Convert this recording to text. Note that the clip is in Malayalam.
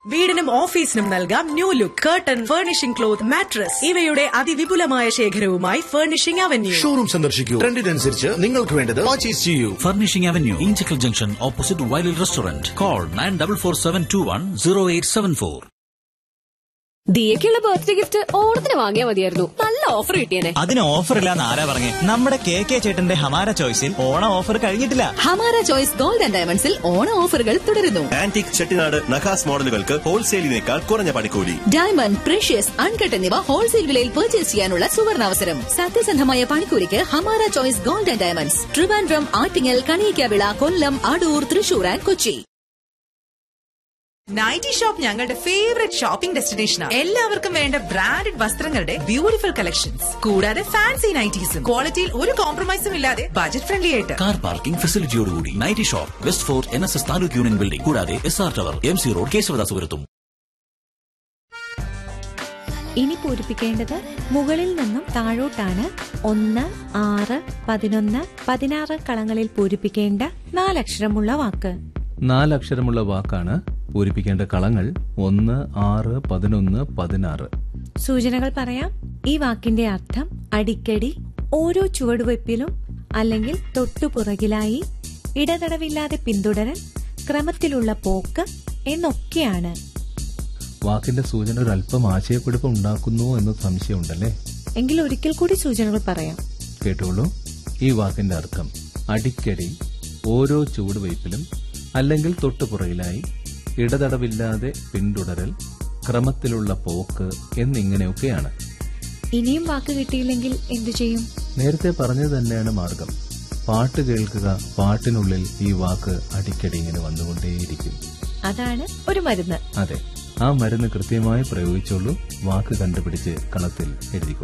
വീടിനും ഓഫീസിനും നൽകാം new look curtain furnishing cloth mattress ഇവയുടെ അതിവിപുലമായ ശേഖരവുമായി ഫർണിഷിംഗ് അവന്യൂ ഷോറൂം സന്ദർശിക്കൂ ട്രെൻഡിനനുസരിച്ച് നിങ്ങൾക്ക് വേണ്ടത് പർച്ചേസ് ചെയ്യൂ Furnishing Avenue, Inchicle Junction, opposite Wiley Restaurant. Call 9447210874. ദിയക്കുള്ള ബർത്ത്ഡേ ഗിഫ്റ്റ് ഓണത്തിന് വാങ്ങിയാൽ മതിയായിരുന്നു നല്ല ഓഫർ കിട്ടിയേനെ അതിന് ഓഫർ ഇല്ലാന്ന് ആരാ പറഞ്ഞേ നമ്മുടെ കെ കെ ചേട്ടന്റെ ഹമാര ചോയ്സിൽ ഓണം ഓഫർ കഴിഞ്ഞിട്ടില്ല ഹമാര ചോയ്സ് ഗോൾഡ് ആൻഡ് ഡയമണ്ട്സിൽ ഓണ ഓഫറുകൾ തുടരുന്നു ആന്റിക് ചെട്ടിനാട് നഖാസ് മോഡലുകൾക്ക് ഹോൾസെയിലിനേക്കാൾ കുറഞ്ഞ പണിക്കൂലി ഡയമണ്ട് പ്രഷ്യസ് അൺകട്ട് എന്നിവ ഹോൾസെയിൽ വിലയിൽ പർച്ചേസ് ചെയ്യാനുള്ള സുവർണാവസരം സത്യസന്ധമായ പണിക്കൂലിക്ക് Hamara choice gold and diamonds Trivandrum Attingal Kaniyikkavila Kollam Adoor Thrissur and Kochi nighty shop ഞങ്ങളുടെ ഫേവറേറ്റ് ഷോപ്പിംഗ് ഡെസ്റ്റിനേഷനാണ് എല്ലാവർക്കും വേണ്ട ബ്രാൻഡഡ് വസ്ത്രങ്ങളുടെ ബ്യൂട്ടിഫുൾ കളക്ഷൻസ് കൂടാതെ ഫാൻസി നൈറ്റീസും ക്വാളിറ്റിയിൽ ഒരു കോംപ്രമൈസും ഇല്ലാതെ ബജറ്റ് ഫ്രണ്ട്ലി ആയിട്ട് കാർ പാർക്കിംഗ് ഫെസിലിറ്റിയോടുകൂടി nighty shop west fort N S S taluk union building കൂടാതെ S R tower M C road കേശവദാസുപുരത്തും ഇനി പൂരിപ്പിക്കേണ്ടത് മുകളിൽ നിന്നും താഴോട്ടാണ് ഒന്ന് ആറ് പതിനൊന്ന് പതിനാറ് കളങ്ങളിൽ പൂരിപ്പിക്കേണ്ട നാലക്ഷരമുള്ള വാക്ക് നാലക്ഷരമുള്ള വാക്കാണ് പൂരിപ്പിക്കേണ്ട കളങ്ങൾ ഒന്ന് ആറ് പതിനൊന്ന് പതിനാറ് സൂചനകൾ പറയാം ഈ വാക്കിന്റെ അർത്ഥം അടിക്കടി ഓരോ ചുവടുവയ്പിലും അല്ലെങ്കിൽ തൊട്ടുപുറകിലായി ഇടതടവില്ലാതെ പിന്തുടരൽ ക്രമത്തിലുള്ള പോക്ക് എന്നൊക്കെയാണ് വാക്കിന്റെ സൂചന ഒരല്പം ആശയക്കുഴപ്പം ഉണ്ടാക്കുന്നു എന്ന് സംശയമുണ്ടല്ലേ എങ്കിൽ ഒരിക്കൽ കൂടി സൂചനകൾ പറയാം കേട്ടോളൂ ഈ വാക്കിന്റെ അർത്ഥം അടിക്കടി ഓരോ ചുവടുവയ്പിലും അല്ലെങ്കിൽ തൊട്ടുപുറകിലായി ഇടതടവില്ലാതെ പിന്തുടരൽ ക്രമത്തിലുള്ള പോക്ക് എന്നിങ്ങനെയൊക്കെയാണ് ഇനിയും വാക്ക് കിട്ടിയില്ലെങ്കിൽ എന്തു ചെയ്യും നേരത്തെ പറഞ്ഞത് തന്നെയാണ് മാർഗം പാട്ട് കേൾക്കുക പാട്ടിനുള്ളിൽ ഈ വാക്ക് അടിക്കടി ഇങ്ങനെ വന്നുകൊണ്ടേയിരിക്കും അതാണ് ഒരു മരുന്ന് അതെ ആ മരുന്ന് കൃത്യമായി പ്രയോഗിച്ചോളൂ വാക്ക് കണ്ടുപിടിച്ച് കളത്തിൽ എഴുതിക്കൊള്ളൂ